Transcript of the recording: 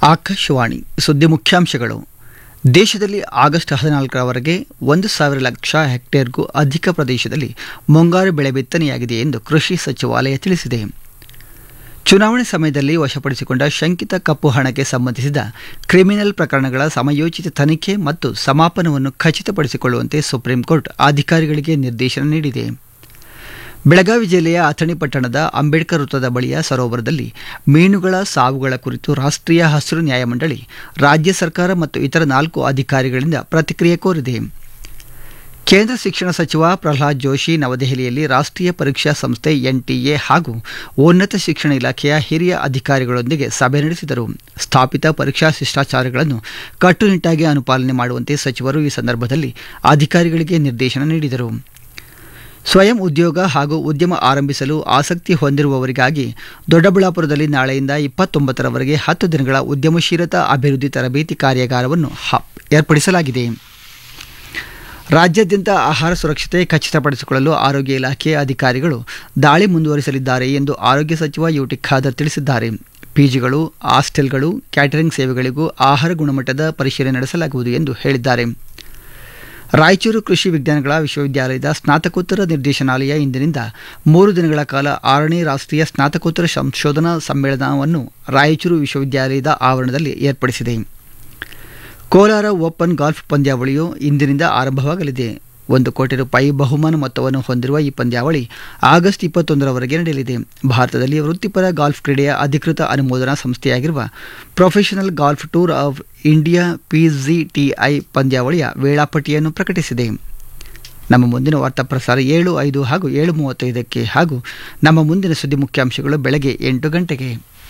ಆಕಾಶವಾಣಿ ಸುದ್ದಿ ಮುಖ್ಯಾಂಶಗಳು ದೇಶದಲ್ಲಿ ಆಗಸ್ಟ್ ಹದಿನಾಲ್ಕರವರೆಗೆ ಒಂದು ಸಾವಿರ ಲಕ್ಷ ಹೆಕ್ಟೇರ್ಗೂ ಅಧಿಕ ಪ್ರದೇಶದಲ್ಲಿ ಮುಂಗಾರು ಬೆಳೆ ಬಿತ್ತನೆಯಾಗಿದೆ ಎಂದು ಕೃಷಿ ಸಚಿವಾಲಯ ತಿಳಿಸಿದೆ ಚುನಾವಣೆ ಸಮಯದಲ್ಲಿ ವಶಪಡಿಸಿಕೊಂಡ ಶಂಕಿತ ಕಪ್ಪು ಹಣಕ್ಕೆ ಸಂಬಂಧಿಸಿದ ಕ್ರಿಮಿನಲ್ ಪ್ರಕರಣಗಳ ಸಮಯೋಚಿತ ತನಿಖೆ ಮತ್ತು ಸಮಾಪನವನ್ನು ಖಚಿತಪಡಿಸಿಕೊಳ್ಳುವಂತೆ ಸುಪ್ರೀಂ ಕೋರ್ಟ್ ಅಧಿಕಾರಿಗಳಿಗೆ ನಿರ್ದೇಶನ ನೀಡಿದೆ ಬೆಳಗಾವಿ ಜಿಲ್ಲೆಯ ಅಥಣಿ ಪಟ್ಟಣದ ಅಂಬೇಡ್ಕರ್ ವೃತ್ತದ ಬಳಿಯ ಸರೋವರದಲ್ಲಿ ಮೀನುಗಳ ಸಾವುಗಳ ಕುರಿತು ರಾಷ್ಟ್ರೀಯ ಹಸಿರು ನ್ಯಾಯಮಂಡಳಿ ರಾಜ್ಯ ಸರ್ಕಾರ ಮತ್ತು ಇತರ ನಾಲ್ಕು ಅಧಿಕಾರಿಗಳಿಂದ ಪ್ರತಿಕ್ರಿಯೆ ಕೋರಿದೆ ಕೇಂದ್ರ ಶಿಕ್ಷಣ ಸಚಿವ ಪ್ರಹ್ಲಾದ್ ಜೋಶಿ ನವದೆಹಲಿಯಲ್ಲಿ ರಾಷ್ಟ್ರೀಯ ಪರೀಕ್ಷಾ ಸಂಸ್ಥೆ ಎನ್ಟಿಎ ಹಾಗೂ ಉನ್ನತ ಶಿಕ್ಷಣ ಇಲಾಖೆಯ ಹಿರಿಯ ಅಧಿಕಾರಿಗಳೊಂದಿಗೆ ಸಭೆ ನಡೆಸಿದರು ಸ್ಥಾಪಿತ ಪರೀಕ್ಷಾ ಶಿಷ್ಟಾಚಾರಗಳನ್ನು ಕಟ್ಟುನಿಟ್ಟಾಗಿ ಅನುಪಾಲನೆ ಮಾಡುವಂತೆ ಸಚಿವರು ಈ ಸಂದರ್ಭದಲ್ಲಿ ಅಧಿಕಾರಿಗಳಿಗೆ ನಿರ್ದೇಶನ ನೀಡಿದರು ಸ್ವಯಂ ಉದ್ಯೋಗ ಹಾಗೂ ಉದ್ಯಮ ಆರಂಭಿಸಲು ಆಸಕ್ತಿ ಹೊಂದಿರುವವರಿಗಾಗಿ ದೊಡ್ಡಬಳ್ಳಾಪುರದಲ್ಲಿ ನಾಳೆಯಿಂದ ಇಪ್ಪತ್ತೊಂಬತ್ತರವರೆಗೆ ಹತ್ತು ದಿನಗಳ ಉದ್ಯಮಶೀಲತಾ ಅಭಿವೃದ್ಧಿ ತರಬೇತಿ ಕಾರ್ಯಾಗಾರವನ್ನು ಏರ್ಪಡಿಸಲಾಗಿದೆ ರಾಜ್ಯಾದ್ಯಂತ ಆಹಾರ ಸುರಕ್ಷತೆ ಖಚಿತಪಡಿಸಿಕೊಳ್ಳಲು ಆರೋಗ್ಯ ಇಲಾಖೆ ಅಧಿಕಾರಿಗಳು ದಾಳಿ ಮುಂದುವರಿಸಲಿದ್ದಾರೆ ಎಂದು ಆರೋಗ್ಯ ಸಚಿವ ಯುಟಿ ಖಾದರ್ ತಿಳಿಸಿದ್ದಾರೆ ಪಿಜಿಗಳು ಹಾಸ್ಟೆಲ್ಗಳು ಕ್ಯಾಟರಿಂಗ್ ಸೇವೆಗಳಿಗೂ ಆಹಾರ ಗುಣಮಟ್ಟದ ಪರಿಶೀಲನೆ ನಡೆಸಲಾಗುವುದು ಎಂದು ಹೇಳಿದ್ದಾರೆ ರಾಯಚೂರು ಕೃಷಿ ವಿಜ್ಞಾನಗಳ ವಿಶ್ವವಿದ್ಯಾಲಯದ ಸ್ನಾತಕೋತ್ತರ ನಿರ್ದೇಶನಾಲಯ ಇಂದಿನಿಂದ ಮೂರು ದಿನಗಳ ಕಾಲ ಆರನೇ ರಾಷ್ಟ್ರೀಯ ಸ್ನಾತಕೋತ್ತರ ಸಂಶೋಧನಾ ಸಮ್ಮೇಳನವನ್ನು ರಾಯಚೂರು ವಿಶ್ವವಿದ್ಯಾಲಯದ ಆವರಣದಲ್ಲಿ ಏರ್ಪಡಿಸಿದೆ ಕೋಲಾರ ಓಪನ್ ಗಾಲ್ಫ್ ಪಂದ್ಯಾವಳಿಯು ಇಂದಿನಿಂದ ಆರಂಭವಾಗಲಿದೆ ಒಂದು ಕೋಟಿ ರೂಪಾಯಿ ಬಹುಮಾನ ಮೊತ್ತವನ್ನು ಹೊಂದಿರುವ ಈ ಪಂದ್ಯಾವಳಿ ಆಗಸ್ಟ್ ಇಪ್ಪತ್ತೊಂದರವರೆಗೆ ನಡೆಯಲಿದೆ ಭಾರತದಲ್ಲಿ ವೃತ್ತಿಪರ ಗಾಲ್ಫ್ ಕ್ರೀಡೆಯ ಅಧಿಕೃತ ಅನುಮೋದನಾ ಸಂಸ್ಥೆಯಾಗಿರುವ professional golf tour of India PGTI ಪಂದ್ಯಾವಳಿಯ ವೇಳಾಪಟ್ಟಿಯನ್ನು ಪ್ರಕಟಿಸಿದೆ ನಮ್ಮ ಮುಂದಿನ ವಾರ್ತಾ ಪ್ರಸಾರ ಏಳು ಐದು ಹಾಗೂ ಏಳು ಮೂವತ್ತೈದಕ್ಕೆ ಹಾಗೂ ನಮ್ಮ ಮುಂದಿನ ಸುದ್ದಿ ಮುಖ್ಯಾಂಶಗಳು ಬೆಳಗ್ಗೆ ಎಂಟು ಗಂಟೆಗೆ